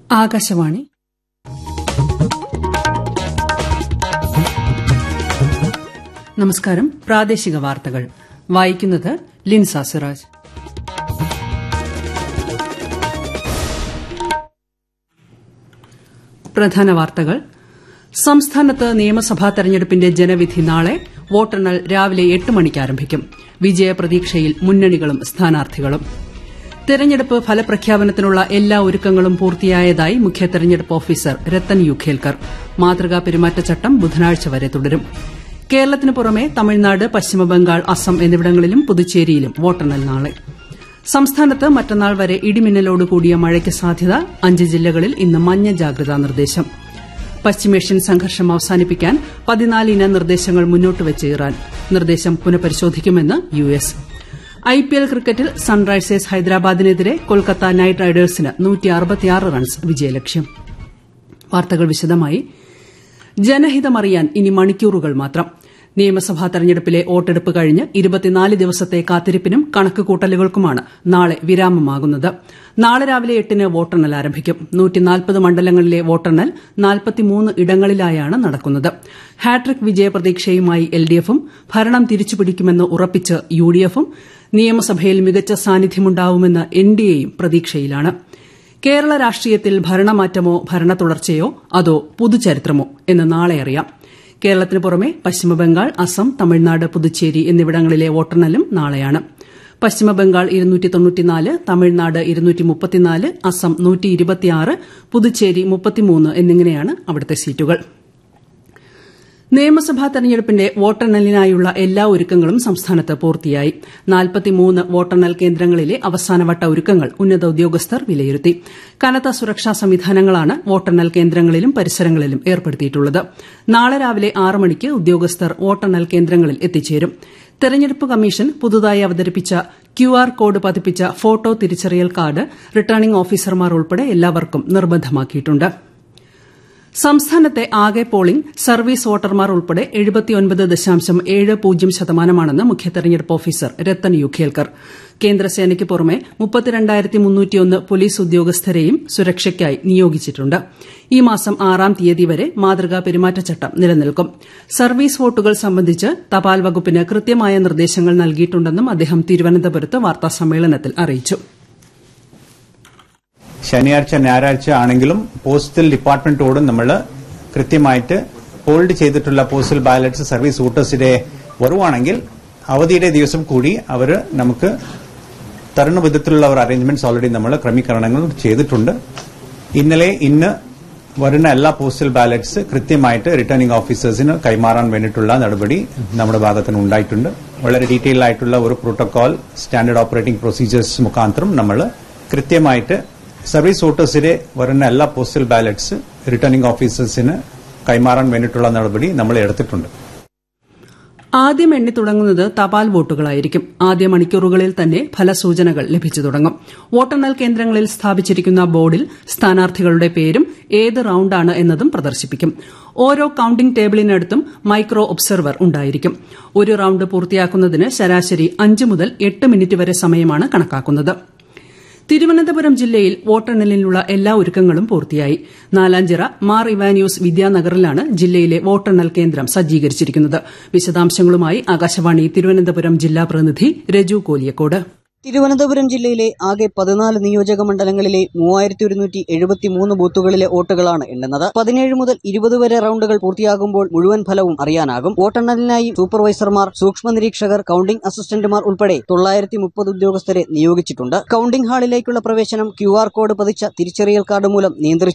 ആകാശവാണി നമസ്കാരം പ്രാദേശിക വാർത്തകൾ വായിക്കുന്നത് ലിൻസ സിറാജ് പ്രധാന വാർത്തകൾ സംസ്ഥാനത്ത് നിയമസഭാ തെരഞ്ഞെടുപ്പിന്റെ ജനവിധി നാളെ വോട്ടെണ്ണൽ രാവിലെ എട്ട് മണിക്ക് ആരംഭിക്കും വിജയപ്രതീക്ഷയിൽ മുന്നണികളും സ്ഥാനാർത്ഥികളും തെരഞ്ഞെടുപ്പ് ഫലപ്രഖ്യാപനത്തിനുള്ള എല്ലാ ഒരുക്കങ്ങളും പൂർത്തിയായതായി മുഖ്യ തെരഞ്ഞെടുപ്പ് ഓഫീസർ രത്തൻ യു ഖേൽക്കർ മാതൃകാ പെരുമാറ്റച്ചട്ടം ബുധനാഴ്ച വരെ തുടരും കേരളത്തിന് പുറമെ തമിഴ്നാട് പശ്ചിമബംഗാൾ അസം എന്നിവിടങ്ങളിലും പുതുച്ചേരിയിലും വോട്ടെണ്ണൽ നാളെ സംസ്ഥാനത്ത് മറ്റന്നാൾ വരെ ഇടിമിന്നലോട് കൂടിയ മഴയ്ക്ക് സാധ്യത അഞ്ച് ജില്ലകളിൽ ഇന്ന് മഞ്ഞ ജാഗ്രതാ നിർദ്ദേശം പശ്ചിമേഷ്യൻ സംഘർഷം അവസാനിപ്പിക്കാൻ പതിനാല് ഇന നിർദ്ദേശങ്ങൾ മുന്നോട്ടുവച്ച് ഇറാൻ നിർദ്ദേശം പുനഃപരിശോധിക്കുമെന്ന് യു എസ് ഐപിഎൽ ക്രിക്കറ്റിൽ സൺറൈസേഴ്സ് ഹൈദരാബാദിനെതിരെ കൊൽക്കത്ത നൈറ്റ് റൈഡേഴ്സിന് റൺസ് വിജയലക്ഷ്യം വാർത്തകൾ വിശദമായി ജനഹിതമറിയാൻ ഇനി മണിക്കൂറുകൾ മാത്രം നിയമസഭാ തെരഞ്ഞെടുപ്പിലെ വോട്ടെടുപ്പ് കഴിഞ്ഞ് ഇരുപത്തിനാല് ദിവസത്തെ കാത്തിരിപ്പിനും കണക്കുകൂട്ടലുകൾക്കുമാണ് നാളെ വിരാമമാകുന്നത് നാളെ രാവിലെ എട്ടിന് വോട്ടെണ്ണൽ ആരംഭിക്കും മണ്ഡലങ്ങളിലെ വോട്ടെണ്ണൽ നാൽപ്പത്തിമൂന്ന് ഇടങ്ങളിലായാണ് നടക്കുന്നത് ഹാട്രിക് വിജയപ്രതീക്ഷയുമായി എൽഡിഎഫും ഭരണം തിരിച്ചുപിടിക്കുമെന്ന് ഉറപ്പിച്ച് യുഡിഎഫും നിയമസഭയിൽ മികച്ച സാന്നിധ്യമുണ്ടാവുമെന്ന് എൻഡിഎയും പ്രതീക്ഷയിലാണ് കേരള രാഷ്ട്രീയത്തിൽ ഭരണമാറ്റമോ ഭരണ തുടർച്ചയോ അതോ പുതുചരിത്രമോ എന്ന് നാളെ അറിയാം കേരളത്തിന് പുറമെ പശ്ചിമബംഗാൾ അസം തമിഴ്നാട് പുതുച്ചേരി എന്നിവിടങ്ങളിലെ വോട്ടെണ്ണലും നാളെയാണ് പശ്ചിമബംഗാൾ തമിഴ്നാട് അസം പുതുച്ചേരി എന്നിങ്ങനെയാണ് അവിടുത്തെ സീറ്റുകൾ നിയമസഭാ തെരഞ്ഞെടുപ്പിന്റെ വോട്ടെണ്ണലിനായുള്ള എല്ലാ ഒരുക്കങ്ങളും സംസ്ഥാനത്ത് പൂർത്തിയായി വോട്ടെണ്ണൽ കേന്ദ്രങ്ങളിലെ അവസാനവട്ട ഒരുക്കങ്ങൾ ഉന്നത ഉദ്യോഗസ്ഥർ വിലയിരുത്തി കനത്ത സുരക്ഷാ സംവിധാനങ്ങളാണ് വോട്ടെണ്ണൽ കേന്ദ്രങ്ങളിലും പരിസരങ്ങളിലും ഏർപ്പെടുത്തിയിട്ടുള്ളത് നാളെ രാവിലെ ആറ് മണിക്ക് ഉദ്യോഗസ്ഥർ വോട്ടെണ്ണൽ കേന്ദ്രങ്ങളിൽ എത്തിച്ചേരും തെരഞ്ഞെടുപ്പ് കമ്മീഷൻ പുതുതായി അവതരിപ്പിച്ച ക്യു ആർ കോഡ് പതിപ്പിച്ച ഫോട്ടോ തിരിച്ചറിയൽ കാർഡ് റിട്ടേണിംഗ് ഓഫീസർമാർ ഉൾപ്പെടെ എല്ലാവർക്കും നിർബന്ധമാക്കിയിട്ടുണ്ട് സംസ്ഥാനത്തെ ആകെ പോളിംഗ് സർവീസ് വോട്ടർമാർ ഉൾപ്പെടെ ശതമാനമാണെന്ന് മുഖ്യ തെരഞ്ഞെടുപ്പ് ഓഫീസർ രത്തൻ യു ഖേൽക്കർ കേന്ദ്രസേനയ്ക്ക് പുറമെ പോലീസ് ഉദ്യോഗസ്ഥരെയും സുരക്ഷയ്ക്കായി നിയോഗിച്ചിട്ടുണ്ട് ഈ മാസം ആറാം തീയതി വരെ മാതൃകാ പെരുമാറ്റച്ചട്ടം നിലനിൽക്കും സർവീസ് വോട്ടുകൾ സംബന്ധിച്ച് തപാൽ വകുപ്പിന് കൃത്യമായ നിർദ്ദേശങ്ങൾ നൽകിയിട്ടുണ്ടെന്നും അദ്ദേഹം തിരുവനന്തപുരത്ത് വാർത്താസമ്മേളനത്തിൽ അറിയിച്ചു ശനിയാഴ്ച ഞായറാഴ്ച ആണെങ്കിലും പോസ്റ്റൽ ഡിപ്പാർട്ട്മെന്റോട് നമ്മൾ കൃത്യമായിട്ട് ഹോൾഡ് ചെയ്തിട്ടുള്ള പോസ്റ്റൽ ബാലറ്റ്സ് സർവീസ് വോട്ടേഴ്സിന്റെ വരുവാണെങ്കിൽ അവധിയുടെ ദിവസം കൂടി അവർ നമുക്ക് തരുന്ന വിധത്തിലുള്ള ഒരു അറേഞ്ച്മെന്റ്സ് ഓൾറെഡി നമ്മൾ ക്രമീകരണങ്ങൾ ചെയ്തിട്ടുണ്ട് ഇന്നലെ ഇന്ന് വരുന്ന എല്ലാ പോസ്റ്റൽ ബാലറ്റ്സ് കൃത്യമായിട്ട് റിട്ടേണിംഗ് ഓഫീസേഴ്സിന് കൈമാറാൻ വേണ്ടിയിട്ടുള്ള നടപടി നമ്മുടെ ഭാഗത്തുനിന്ന് ഉണ്ടായിട്ടുണ്ട് വളരെ ഡീറ്റെയിൽ ആയിട്ടുള്ള ഒരു പ്രോട്ടോകോൾ സ്റ്റാൻഡേർഡ് ഓപ്പറേറ്റിംഗ് പ്രൊസീജിയേഴ്സ് മുഖാന്തരം നമ്മൾ കൃത്യമായിട്ട് സർവീസ് വോട്ടേഴ്സിലെ വരുന്ന എല്ലാ പോസ്റ്റൽ ബാലറ്റ്സ് റിട്ടേണിംഗ് ഓഫീസേഴ്സിന് കൈമാറാൻ വേണ്ടിയിട്ടുള്ള നടപടി നമ്മൾ എടുത്തിട്ടുണ്ട് ആദ്യം എണ്ണി തുടങ്ങുന്നത് തപാൽ വോട്ടുകളായിരിക്കും ആദ്യ മണിക്കൂറുകളിൽ തന്നെ ഫലസൂചനകൾ ലഭിച്ചു തുടങ്ങും വോട്ടെണ്ണൽ കേന്ദ്രങ്ങളിൽ സ്ഥാപിച്ചിരിക്കുന്ന ബോർഡിൽ സ്ഥാനാർത്ഥികളുടെ പേരും ഏത് റൌണ്ടാണ് എന്നതും പ്രദർശിപ്പിക്കും ഓരോ കൌണ്ടിംഗ് ടേബിളിനടുത്തും മൈക്രോ ഒബ്സർവർ ഉണ്ടായിരിക്കും ഒരു റൌണ്ട് പൂർത്തിയാക്കുന്നതിന് ശരാശരി അഞ്ച് മുതൽ എട്ട് മിനിറ്റ് വരെ സമയമാണ് കണക്കാക്കുന്നത് തിരുവനന്തപുരം ജില്ലയിൽ വോട്ടെണ്ണലിനുള്ള എല്ലാ ഒരുക്കങ്ങളും പൂർത്തിയായി നാലാഞ്ചിറ മാർ ഇവാനിയൂസ് വിദ്യാനഗറിലാണ് ജില്ലയിലെ വോട്ടെണ്ണൽ കേന്ദ്രം സജ്ജീകരിച്ചിരിക്കുന്നത് വിശദാംശങ്ങളുമായി ആകാശവാണി തിരുവനന്തപുരം ജില്ലാ പ്രതിനിധി രജു കോലിയക്കോട് തിരുവനന്തപുരം ജില്ലയിലെ ആകെ പതിനാല് നിയോജക മണ്ഡലങ്ങളിലെ മൂവായിരത്തി ഒരുന്നൂറ്റി എഴുപത്തിമൂന്ന് ബൂത്തുകളിലെ വോട്ടുകളാണ് എണ്ണുന്നത് പതിനേഴ് മുതൽ ഇരുപത് വരെ റൌണ്ടുകൾ പൂർത്തിയാകുമ്പോൾ മുഴുവൻ ഫലവും അറിയാനാകും വോട്ടെണ്ണലിനായി സൂപ്പർവൈസർമാർ സൂക്ഷ്മ നിരീക്ഷകർ കൌണ്ടിംഗ് അസിസ്റ്റന്റുമാർ ഉൾപ്പെടെ തൊള്ളായിരത്തി മുപ്പത് ഉദ്യോഗസ്ഥരെ നിയോഗിച്ചിട്ടുണ്ട് കൌണ്ടിംഗ് ഹാളിലേക്കുള്ള പ്രവേശനം ക്യു ആർ കോഡ് പതിച്ച തിരിച്ചറിയൽ കാർഡ് മൂലം നിയന്ത്രിച്ചു